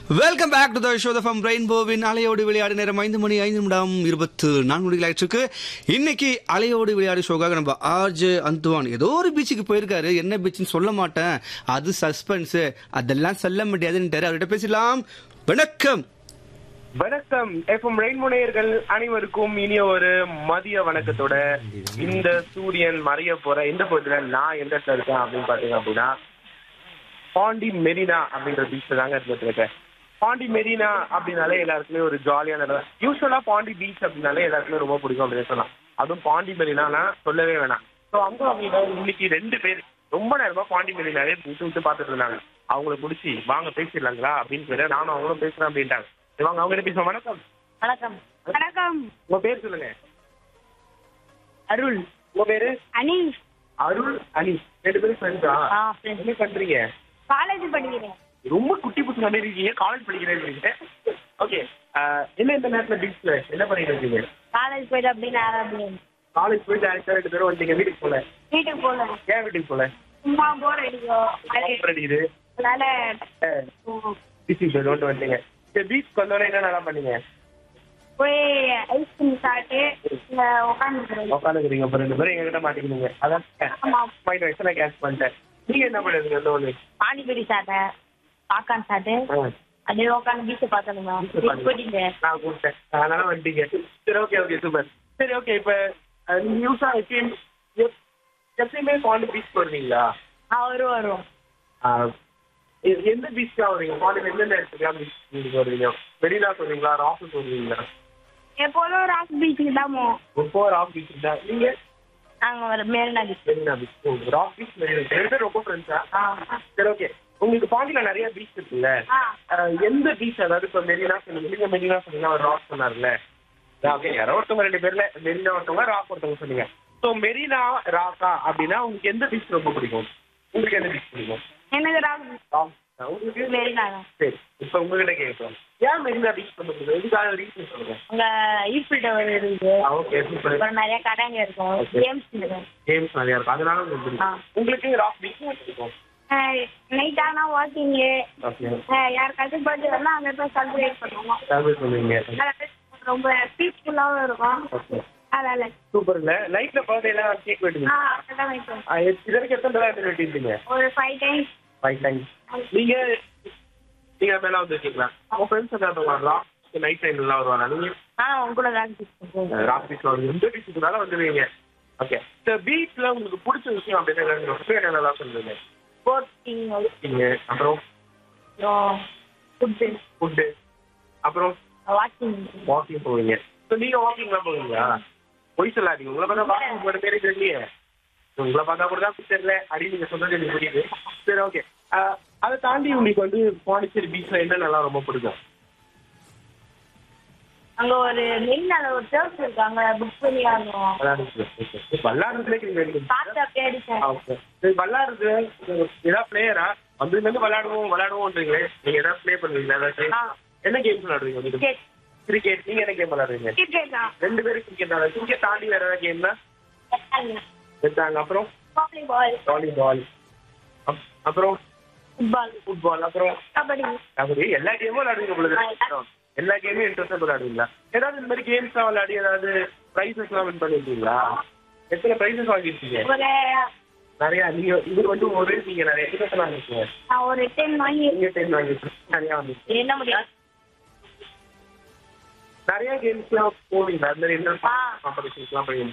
Welcome back to the show the from ரெயின்போவின் அலையோடு விளையாடு நேரம் ஐந்து மணி ஐந்து நிமிடம் இருபத்து நான்கு மணிகள் ஆயிடுச்சு இன்னைக்கு அலையோடு விளையாடு ஷோக்காக நம்ம ஆர்ஜே அந்துவான் ஏதோ ஒரு பீச்சுக்கு போயிருக்காரு என்ன பீச்சுன்னு சொல்ல மாட்டேன் அது சஸ்பென்ஸ் அதெல்லாம் சொல்ல முடியாதுன்ட்டாரு அவர்கிட்ட பேசலாம் வணக்கம் வணக்கம் எஃப்எம் ரெயின்முனையர்கள் அனைவருக்கும் இனிய ஒரு மதிய வணக்கத்தோட இந்த சூரியன் மறைய போற இந்த பகுதியில நான் எந்த இடத்துல இருக்கேன் அப்படின்னு பாத்தீங்க அப்படின்னா பாண்டி மெரினா அப்படின்ற பீச்ல தாங்க இருந்துட்டு இருக்கேன் பாண்டி மெரினா அப்படின்னாலே எல்லாருக்குமே ஒரு ஜாலியான இடம் யூஸ்வலா பாண்டி பீச் அப்படின்னாலே எல்லாருக்குமே ரொம்ப பிடிக்கும் அப்படின்னு சொல்லலாம் அதுவும் பாண்டி மெரினானா சொல்லவே வேணாம் ஸோ அங்க அப்படின்னா இன்னைக்கு ரெண்டு பேர் ரொம்ப நேரமா பாண்டி மெரினாவே விட்டு விட்டு பார்த்துட்டு இருந்தாங்க அவங்கள பிடிச்சி வாங்க பேசிடலாங்களா அப்படின்னு கேட்டா நானும் அவங்களும் பேசுறேன் அப்படின்ட்டாங்க சரி, வாங்க அவங்க கிட்ட பேசுவோம் வணக்கம் வணக்கம் வணக்கம் உங்க பேர் சொல்லுங்க அருள் உங்க பேரு அனில் அருள் அனி ரெண்டு பேரும் ஃப்ரெண்ட்ஸா ஆ friends. என்ன பண்றீங்க காலேஜ் படிக்கிறேன் ரொம்ப குட்டி பசங்க மாதிரி இருக்கீங்க காலேஜ் படிக்கிறேன் ஓகே என்ன இந்த நேரத்துல பீச்ல என்ன பண்ணிட்டு இருக்கீங்க காலேஜ் போயிட்டு அப்படின்னு ஆரம்பிக்கிறேன் காலேஜ் போயிட்டு டேரக்டா ரெண்டு பேரும் வந்துட்டீங்க வீட்டுக்கு போல வீட்டுக்கு போகல ஏன் வீட்டுக்கு போல சும்மா போர் அடிக்கும் Offer அடிக்குது அதனால பிசி போயிட்டு வந்துட்டீங்க சரி பீச் வந்தோடனே என்ன நல்லா பண்ணீங்க போய் ஐஸ்கிரீம் சாப்பிட்டு இங்க உட்காந்துக்கிறேன் உட்காந்துக்கிறீங்க அப்ப ரெண்டு பேரும் எங்ககிட்ட மாட்டிக்கினீங்க அதான் ஆமா மைண்ட் வயசு நான் கேஷ் பண்ணிட்டேன் நீங்க என்ன பண்ணுறீங்க இந்த ஒண்ணு பானிபூரி சாப்பிட்டேன் பாக்கான் சாப்பிட்டு ஆ. அப்படியே உட்காந்து பீச்சை பார்த்தனுங்க போயிட்டீங்க நான் கூப்பிட்டேன் அதனால வந்துட்டீங்க சரி ஓகே ஓகே சூப்பர் சரி ஓகே இப்ப அஹ், நீங்க நியூஸா எப்பயும் எப்- எப்பயுமே பாண்டி பீச் வருவீங்களா அவரும் வரும் ஆஹ், எ- எந்த பீச்லாம் வருவீங்க பாண்டி எந்தெந்த இடத்துக்குலாம் பீச் வருவீங்க மெரினா சொல்றீங்களா ராஃபஸ் வருவீங்களா எப்போதும் ராக் பீச்சுக்கு தான் போவோம் ரொம்ப ராக் பீச் தான் நீங்க நாங்க வர Marina beach Marina beach rock beach Marina ரெண்டு பேரும் ரொம்ப ஃப்ரெண்ட்ஸா ஆ சரி ஓகே உங்களுக்கு பாண்டியில நிறைய பீச் இருக்குல்ல ஆ ஆஹ், எந்த பீச் அதாவது இப்ப மெரினா சொன்னீங்க நீங்க மெரினா சொன்னீங்க அவர் ராக் சொன்னார்ல ஓகே யாரோ ஒருத்தவங்க ரெண்டு பேர்ல மெரினா ஒருத்தவங்க ராக் ஒருத்தவங்க சொன்னீங்க ஸோ மெரினா ராக்கா அப்படின்னா உங்களுக்கு எந்த பீச் ரொம்ப பிடிக்கும் உங்களுக்கு எந்த பீச் பிடிக்கும் எனக்கு ராக் ராக் தான். உங்களுக்கு மெரினா தான் சரி இப்ப உங்ககிட்ட கேட்கலாம் ஏன் மெரினா பீச் ரொம்ப பிடிக்கும் எதுக்காக ரீசன் சொல்லுங்க அங்க ஈஃபில் டவர் இருக்குது ஓகே சூப்பர் அப்புறம் நிறைய கடைங்க இருக்கும் Okay. கேம்ஸ் இருக்கும் கேம்ஸ் நிறைய இருக்கும் அதனால உங்களுக்கு பிடிக்கும் ஆ. உங்களுக்கு ராக் பீச் பிடிக்கும் நைட் ஆனா வாக்கிங்கு ஓகே யாருக்காச்சும் பர்த்டே வரலாம் அங்க போய் செலிப்ரேட் பண்ணுவோம் தமிழ் சொல்லுவீங்க அதனால ரொம்ப பீஸ்ஃபுல்லாவும் இருக்கும் ஓகே அதனால சூப்பர் இல்ல நைட்ல பர்த்டே எல்லாம் கேக் ஆ வெட்டுவீங்க அப்படிதான் வைப்போம் ஆ, எத்- இது வரைக்கும் எத்தனை தடவை எத்தனை வெட்டிருந்தீங்க ஒரு ஃபைவ் டைம்ஸ் ஃபைவ் டைம்ஸ் நீங்க நீங்க மேல வந்துருக்கீங்களா உங்க ஃப்ரெண்ட்ஸ் ஏதாவது வரலாம் நைட் டைம்ல வருவாங்க நீங்க ஆ உங்க கூட தான் பண்ணுவோம் ராக் பீச்ல வந்து எந்த பீச்சுக்குனால வந்துருவீங்க ஓகே இந்த பீச்ல உங்களுக்கு பிடிச்ச விஷயம் அப்படின்னு என்னன்னு என்னெல்லாம் சொல்லுங்க போட்டிங் நீங்க அப்புறம் அப்புறம் ஃபுட்டு ஃபுட்டு அப்புறம் வாக்கிங் வாக்கிங் போவீங்க ஸோ நீங்க வாக்கிங்லாம் போவீங்களா பொய் சொல்லாதீங்க உங்களை பார்த்தா வாக்கிங் போட பேரே தெரியலையே உங்களை பார்த்தா கூட தான் தெரியல அப்படி நீங்க சொல்றது எனக்கு புரியுது சரி ஓகே அதை தாண்டி உங்களுக்கு வந்து பாண்டிச்சேரி பீச்ல என்ன நல்லா ரொம்ப பிடிக்கும் அங்க ஒரு மெரினால ஒரு சர்ச் இருக்கு அங்க புக் பண்ணி ஆடணும் விளையாடுறது விளையாடுறதுலே நீங்க பார்த்து அப்படியே அடிச்சேன் ஓகே சரி விளையாடுறது ஏதாவது பிளேயரா வந்து விளையாடுவோம் விளையாடுவோம்ன்றீங்களே நீங்க ஏதாவது ப்ளே பண்ணுவீங்களா ஏதாச்சும் ஆ என்ன கேம்ஸ் விளையாடுவீங்க வந்து கிரிக்கெட் கிரிக்கெட் நீங்க என்ன கேம் விளையாடுவீங்க கிரிக்கெட் தான் ரெண்டு பேரும் கிரிக்கெட் விளையாடு கிரிக்கெட் தாண்டி வேற ஏதாவது கேம்னா எடுத்தாங்க அப்புறம் வாலிபால் வாலிபால் அப்புறம் ஃபுட்பால் ஃபுட்பால் அப்புறம் கபடி கபடி எல்லா கேமும் விளையாடுவீங்க உங்களுக்கு எல்லா கேமும் இன்ட்ரெஸ்டா விளையாடுவீங்களா ஏதாவது இந்த மாதிரி கேம்ஸ் விளையாடி ஏதாவது ப்ரைஸஸ் எல்லாம் வின் பண்ணிருக்கீங்களா எத்தனை ப்ரைஸஸ் வாங்கிருக்கீங்க ஒரு நிறைய நீங்க இது வந்து ஒரு நீங்க நிறைய எத்தனை வாங்கிருக்கீங்க நான் ஒரு டென் வாங்கி நீங்க டென் வாங்கிருக்கீங்க நிறைய வாங்கிருக்கீங்க என்ன முடியாது நிறைய கேம்ஸ்லாம் போவீங்களா அந்த மாதிரி என்ன ஆ. காம்படிஷன்ஸ்லாம் போய்